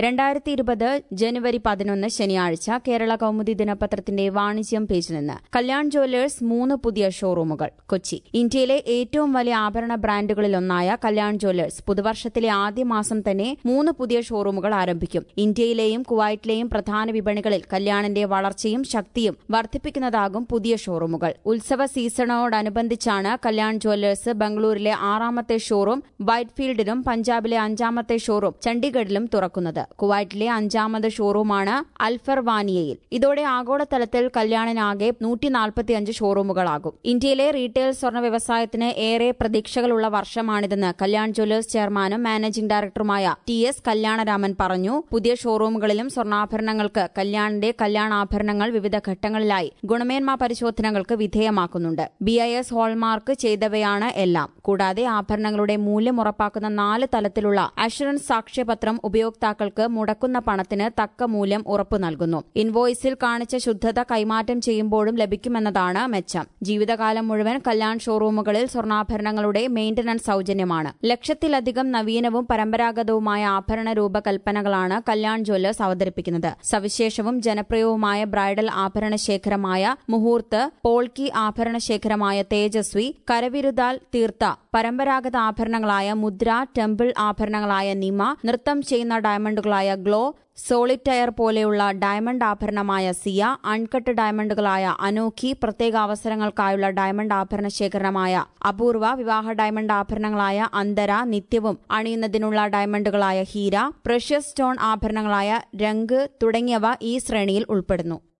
രണ്ടായിരത്തി ഇരുപത് ജനുവരി പതിനൊന്ന് ശനിയാഴ്ച കേരള കൌമുദി ദിനപത്രത്തിന്റെ വാണിജ്യം പേജിൽ നിന്ന് കല്യാൺ ജ്വല്ലേഴ്സ് മൂന്ന് പുതിയ ഷോറൂമുകൾ കൊച്ചി ഇന്ത്യയിലെ ഏറ്റവും വലിയ ആഭരണ ബ്രാൻഡുകളിലൊന്നായ കല്യാൺ ജ്വല്ലേഴ്സ് പുതുവർഷത്തിലെ ആദ്യ മാസം തന്നെ മൂന്ന് പുതിയ ഷോറൂമുകൾ ആരംഭിക്കും ഇന്ത്യയിലെയും കുവൈറ്റിലെയും പ്രധാന വിപണികളിൽ കല്യാണിന്റെ വളർച്ചയും ശക്തിയും വർദ്ധിപ്പിക്കുന്നതാകും പുതിയ ഷോറൂമുകൾ ഉത്സവ സീസണോടനുബന്ധിച്ചാണ് കല്യാൺ ജ്വല്ലേഴ്സ് ബംഗളൂരിലെ ആറാമത്തെ ഷോറൂം വൈറ്റ്ഫീൽഡിലും പഞ്ചാബിലെ അഞ്ചാമത്തെ ഷോറൂം ചണ്ഡീഗഡിലും തുറക്കുന്നത് കുവൈറ്റിലെ അഞ്ചാമത് ഷോറൂമാണ് അൽഫർവാനിയയിൽ ഇതോടെ ആഗോളതലത്തിൽ കല്യാണിനാകെ നൂറ്റി നാൽപ്പത്തിയഞ്ച് ഷോറൂമുകളാകും ഇന്ത്യയിലെ റീറ്റെയിൽ സ്വർണ്ണ വ്യവസായത്തിന് ഏറെ പ്രതീക്ഷകളുള്ള വർഷമാണിതെന്ന് കല്യാൺ ജ്വല്ലേഴ്സ് ചെയർമാനും മാനേജിംഗ് ഡയറക്ടറുമായ ടി എസ് കല്യാണരാമൻ പറഞ്ഞു പുതിയ ഷോറൂമുകളിലും സ്വർണ്ണാഭരണങ്ങൾക്ക് കല്യാണിന്റെ കല്യാണാഭരണങ്ങൾ വിവിധ ഘട്ടങ്ങളിലായി ഗുണമേന്മാ പരിശോധനകൾക്ക് വിധേയമാക്കുന്നുണ്ട് ബി ഐ എസ് ഹോൾമാർക്ക് ചെയ്തവയാണ് എല്ലാം കൂടാതെ ആഭരണങ്ങളുടെ മൂല്യം ഉറപ്പാക്കുന്ന നാല് തലത്തിലുള്ള അഷുറൻസ് സാക്ഷ്യപത്രം ഉപയോക്താക്കൾക്ക് മുടക്കുന്ന പണത്തിന് തക്ക മൂല്യം ഉറപ്പു നൽകുന്നു ഇൻവോയ്സിൽ കാണിച്ച ശുദ്ധത കൈമാറ്റം ചെയ്യുമ്പോഴും ലഭിക്കുമെന്നതാണ് മെച്ചം ജീവിതകാലം മുഴുവൻ കല്യാൺ ഷോറൂമുകളിൽ സ്വർണ്ണാഭരണങ്ങളുടെ മെയിന്റനൻസ് സൌജന്യമാണ് ലക്ഷത്തിലധികം നവീനവും പരമ്പരാഗതവുമായ ആഭരണ രൂപകൽപ്പനകളാണ് കല്യാൺ ജ്വല്ലേഴ്സ് അവതരിപ്പിക്കുന്നത് സവിശേഷവും ജനപ്രിയവുമായ ബ്രൈഡൽ ആഭരണ ശേഖരമായ മുഹൂർത്ത് പോൾക്കി ആഭരണ ശേഖരമായ തേജസ്വി കരവിരുതാൽ തീർത്ത പരമ്പരാഗത ആഭരണങ്ങളായ മുദ്ര ടെമ്പിൾ ആഭരണങ്ങളായ നിമ നൃത്തം ചെയ്യുന്ന ഡയമണ്ടുകളായ ഗ്ലോ സോളിറ്റയർ പോലെയുള്ള ഡയമണ്ട് ആഭരണമായ സിയ അൺകട്ട് ഡയമണ്ടുകളായ അനോഖി പ്രത്യേക അവസരങ്ങൾക്കായുള്ള ഡയമണ്ട് ആഭരണ ശേഖരണമായ അപൂർവ വിവാഹ ഡയമണ്ട് ആഭരണങ്ങളായ അന്തര നിത്യവും അണിയുന്നതിനുള്ള ഡയമണ്ടുകളായ ഹീര പ്രഷ്യസ് സ്റ്റോൺ ആഭരണങ്ങളായ രംഗ് തുടങ്ങിയവ ഈ ശ്രേണിയിൽ ഉൾപ്പെടുന്നു